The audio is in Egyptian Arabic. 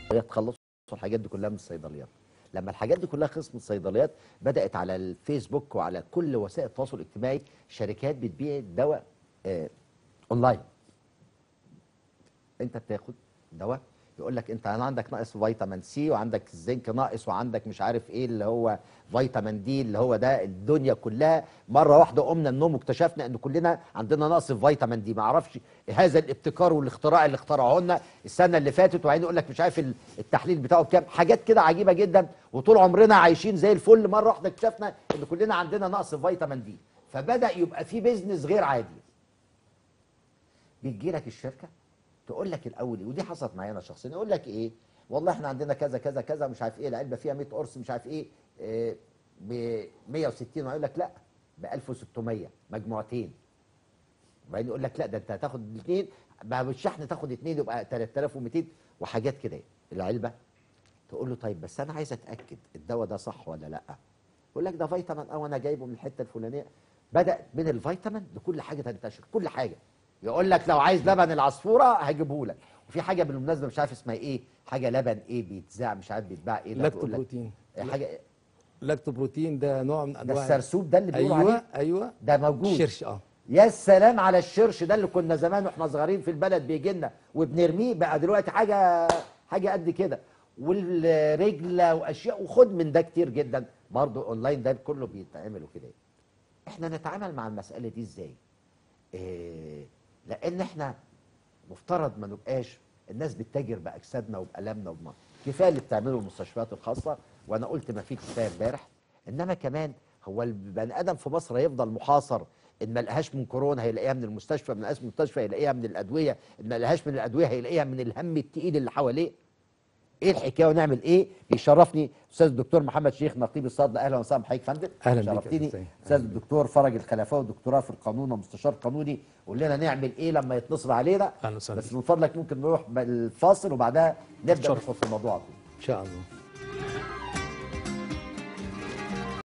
تخلصوا الحاجات دي كلها من الصيدليات لما الحاجات دي كلها خلصت من الصيدليات بدات على الفيسبوك وعلى كل وسائل التواصل الاجتماعي شركات بتبيع دواء آه اونلاين انت بتاخد دواء يقول لك انت عندك ناقص فيتامين سي وعندك الزنك ناقص وعندك مش عارف ايه اللي هو فيتامين دي اللي هو ده الدنيا كلها مره واحده قمنا النوم واكتشفنا ان كلنا عندنا نقص في فيتامين دي ما اعرفش هذا الابتكار والاختراع اللي اخترعوه لنا السنه اللي فاتت وبعدين يقول لك مش عارف ال- التحليل بتاعه بكام حاجات كده عجيبه جدا وطول عمرنا عايشين زي الفل مره واحده اكتشفنا ان كلنا عندنا نقص في فيتامين دي فبدا يبقى في بيزنس غير عادي بتجي لك الشركه تقول لك الاول إيه؟ ودي حصلت معايا انا شخصيا يقول لك ايه والله احنا عندنا كذا كذا كذا مش عارف ايه العلبه فيها 100 قرص مش عارف ايه ب 160 ويقول لك لا ب 1600 مجموعتين وبعدين يقول لك لا ده انت هتاخد الاثنين بعد الشحن تاخد اثنين يبقى 3200 وحاجات كده العلبه تقول له طيب بس انا عايز اتاكد الدواء ده صح ولا لا يقول لك ده فيتامين او انا جايبه من الحته الفلانيه بدا من الفيتامين لكل حاجه تنتشر كل حاجه يقول لك لو عايز لبن العصفوره هجيبه لك وفي حاجه بالمناسبه مش عارف اسمها ايه حاجه لبن ايه بيتذاع مش عارف بيتباع ايه ده لاكتو بيقول لك- بروتين حاجه لاكتو بروتين ده نوع من ده انواع السرسوب ده اللي بيقولوا ايوه عليه ايوه ده موجود شرش اه يا سلام على الشرش ده اللي كنا زمان واحنا صغيرين في البلد بيجي لنا وبنرميه بقى دلوقتي حاجه حاجه قد كده والرجله واشياء وخد من ده كتير جدا برضه اونلاين ده كله بيتعمل وكده احنا نتعامل مع المساله دي ازاي إيه لان احنا مفترض ما نبقاش الناس بتتاجر باجسادنا وبالامنا وبما كفايه اللي بتعمله المستشفيات الخاصه وانا قلت ما فيه كفايه امبارح انما كمان هو البني ادم في مصر هيفضل محاصر ان ما لقاهاش من كورونا هيلاقيها من المستشفى من لقاهاش من المستشفى هيلاقيها من الادويه ان ما لقاهاش من الادويه هيلاقيها من الهم التقيل اللي حواليه ايه الحكايه ونعمل ايه بيشرفني استاذ الدكتور محمد شيخ نقيب الصدر اهلا وسهلا بحضرتك يا فندم أهلا بيك يا شرفتني أستاذ. استاذ الدكتور فرج الخلفاوي دكتوراه في القانون ومستشار قانوني قول لنا نعمل ايه لما يتنصب علينا أهلا وسهلا بس من فضلك ممكن نروح بالفاصل وبعدها نبدا اتفضل. ندخل في الموضوع على طول ان شاء الله